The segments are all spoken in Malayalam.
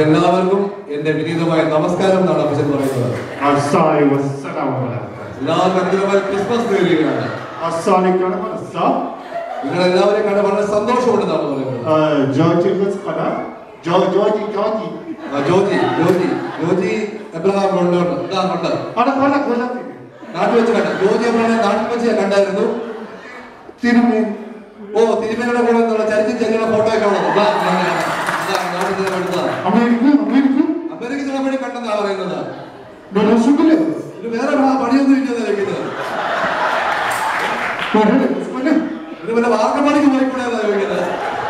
നിങ്ങൾക്ക് എല്ലാവർക്കും എന്റെ വിനീതമായ നമസ്കാരം എന്നാണ് അപ്പച്ചൻ പറയുന്നത് Assalamu alaikum. എല്ലാവർക്കും അനുഗ്രഹമായ ക്രിസ്മസ് നേരുകയാണ് Assalamu alaikum. നിങ്ങൾ എല്ലാവരെയും കണ്ട് വളരെ സന്തോഷമുണ്ടെന്നാണ് പറയുന്നത് George Muskana. George, George, George. ആ, ജോജി ജോജി ജോജി എബ്രഹാം ഉണ്ട് ഉണ്ട്. ഇതാ ഉണ്ട് Ada kola kola. നാട്ടിൽ വെച്ച് കണ്ട ജോജി എബ്രഹാം നാട്ടിൽ വെച്ച് ഞാൻ കണ്ടായിരുന്നു Tirumi. ഓ തിരുമേനിയുടെ കൂടെ നിന്നുള്ള ചരിത്ര ചെല്ലുന്ന ഫോട്ടോ ഒക്കെ ഉള്ളത് ഇതാ, ഇതാ, ഇതാ, നാട്ടിൽ നിന്ന് എടുത്തതാണ് Amerika, Amerika. അമേരിക്ക ചിലപ്പടി കണ്ടെന്നാണ് പറയുന്നത് Dona Sugule. ഇത് വേറെ ഭാ- പണിയൊന്നും ഇല്ലെന്ന് ചോദിക്കുന്നത് Mana? Mana? ഇത് വല്ല വാർക്കപ്പണിക്ക് പോയിക്കൂടെ എന്നാ ചോദിക്കുന്നത്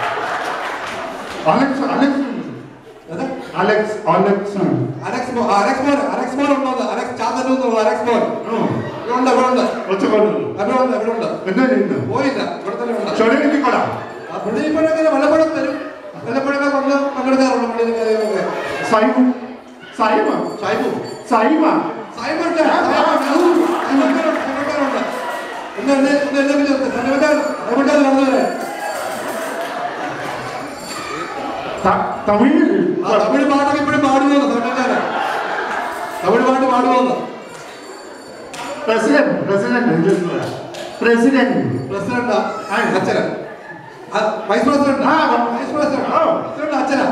Alex, Alex. ഏതാ? Alex, Alex. അലക്സ് മോ- ആ, അലക്സ് മോൻ അലക്സ് മോൻ ഉണ്ടോ അലക്സ് ചാത്തന്നൂർ എന്നുള്ള അലക്സ് മോൻ Oh. ഇവിടെ ഉണ്ട് ഇവിടെ ഉണ്ട് What's going on? ഇവിടെ ഉണ്ട് ഇവിടെ ഉണ്ട് എന്താ ചെയ്യുന്നത് പോയില്ല ഇവിടെ തന്നെ ഉണ്ട് ചൊരടിക്ക് കൊട ആ പുള്ളി ഇപ്പോഴൊക്കെ വല്ലപ്പോഴും തരും വല്ലപ്പോഴൊക്കെ വന്ന് പങ്കെടുക്കാറുണ്ട് പുള്ളിയുടെ കാര്യങ്ങളൊക്കെ സൈമ സൈമ ഷൈബു സൈമ സൈബർ ഉണ്ട്, സൈബർ ഉണ്ട്. സൈബർക്കാരുണ്ട്, സൈബർക്കാരുണ്ട്. ഒന്ന് എന്നെ ഒന്ന് എന്നെ വിളിച്ച് സൈബർക്കാർ സൈബർക്കാർ കടന്നു വരാൻ ത- തമിഴ് ആ തമിഴ് പാട്ടൊക്കെ ഇപ്പോഴും പാടുന്നു സൈബർക്കാര് തമിഴ് പാട്ട് പാടുന്നു പ്രസിഡന്റ് പ്രസിഡന്റ് പ്രസിഡന്റ് പ്രസിഡന്റ് അച്ഛന് ആ, വൈസ് പ്രസിഡന്റ് ആ, വൈസ് പ്രസിഡന്റ് ആ. പ്രസിഡന്റ് അച്ഛനാ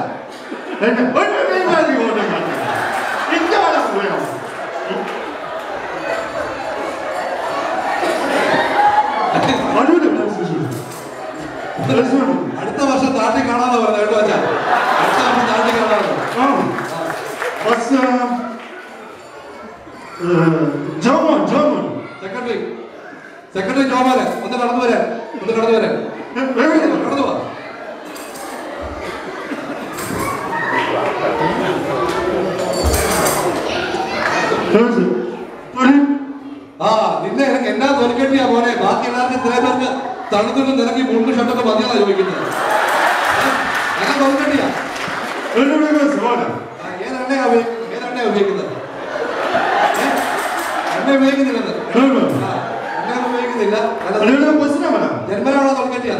അടുത്ത വർഷം നാട്ടിൽ കാണാന്ന് പറഞ്ഞു കേട്ടോ അച്ഛാ അടുത്ത വർഷം നാട്ടിൽ കാണാന്ന് ജോമോൻ ജോമോൻ സെക്രട്ടറി സെക്രട്ടറി ജോമാലെ ഒന്ന് കടന്നു വരാൻ ഒന്ന് കടന്നു വരാൻ കടന്നു വാ ആ നിന്നെ എനിക്ക് എന്നാ തൊലിക്കെട്ടിയാ മോനെ ബാക്കി എല്ലാവർക്കും ഇത്രയും പേർക്ക് തണുത്തിട്ട് നിനക്ക് ഈ മുണ്ട് ഷർട്ടൊക്കെ മതിയാ ചോദിക്കുന്നത് എന്നാ തൊലിക്കെട്ടിയാ ആ, ഏതെണ്ണയാ ഉപയോഗി- ഏതെണ്ണയാ ഉപയോഗിക്കുന്നത് ഏ? എണ്ണ ഉപയോഗിക്കുന്നില്ലെന്ന് ആ, എണ്ണ ഉപയോഗിക്കുന്നില്ല നല്ല ജന്മനാണോ തൊലിക്കെട്ടിയാ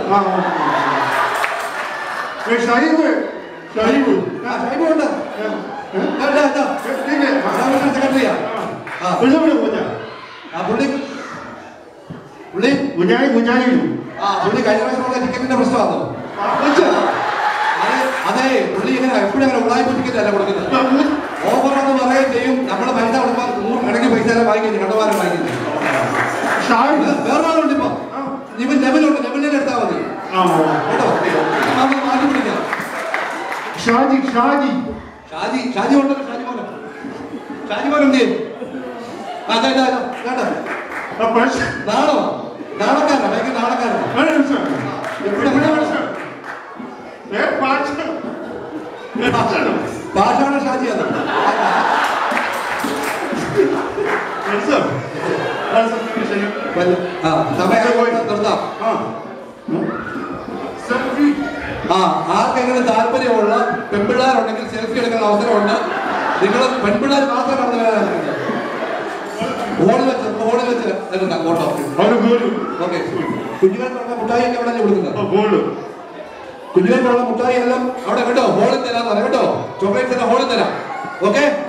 ഷൈബ് ഷൈബ് ആ ഷൈബു ഉണ്ട് ഇതാ, ഇതാ, ഇതാ. അതാ സെക്രട്ടറിയാ ആ ആ പുള്ളി പുള്ളി കുഞ്ഞായി കുഞ്ഞായി ആ പുള്ളി കഴിഞ്ഞ പ്രാവശ്യമുള്ള ടിക്കറ്റിന്റെ പ്രശ്നമാണോ അതെ അതെ പുള്ളി ഇങ്ങനെ എപ്പോഴും അങ്ങനെ ഉള്ളായ്പ ടിക്കറ്റ് അല്ല കൊടുക്കുന്നത് ഓഫർ എന്ന് പറയുകയും ചെയ്യും നമ്മളെ പൈസ കൊടുക്കാൻ നൂറ് കണക്കിന് പൈസ എല്ലാം വാങ്ങിക്കുന്നു കണ്ടവാരം വാങ്ങിക്കുന്നു ഷാഹിദ് വേ- വേറെ ആളുണ്ട് ഇപ്പൊ ഇവൻ ലെവലുണ്ട് ലെവലിൽ എടുത്താൽ മതി കേട്ടോ നമുക്ക് മാറ്റി പിടിക്കാം ഷാജി ഷാജി ഷാജി ഷാജി ഉണ്ടല്ലോ ഷാജി മോനെ ഷാജി മോൻ എന്ത് ചെയ്യും ആ, അതെ അതെ അതെ കേട്ടോ നാണോ നാണക്കാരനാ ഭയങ്കര നാണക്കാരനാ ഇവിടെ ഇവിടെ ഭാഷാണ് ഷാജി അത് ആ സമയം നിർത്താം ആ ആർക്കെങ്കിലും താല്പര്യമുള്ള പെൺപിള്ളേരുണ്ടെങ്കിൽ സെൽഫി എടുക്കുന്ന അവസരമുണ്ട് നിങ്ങൾ പെൺപിള്ളേർ മാത്രം കടന്നു വരാനാണ് ഹോളിൽ വെച്ച് ഹോളിൽ വെച്ച് എടുക്കാം ഫോട്ടോ ഓക്കെ കുഞ്ഞുങ്ങൾക്കുള്ള മുട്ടായി ഒക്കെ അവിടെ കൊടുക്കുന്നത് കുഞ്ഞുങ്ങൾക്കുള്ള മുട്ടായി എല്ലാം അവിടെ കേട്ടോ ഹോളിൽ തരാന്ന് പറയാം കേട്ടോ ചോക്ലേറ്റ്സ് എല്ലാം ഹോളിൽ തരാം ഓക്കെ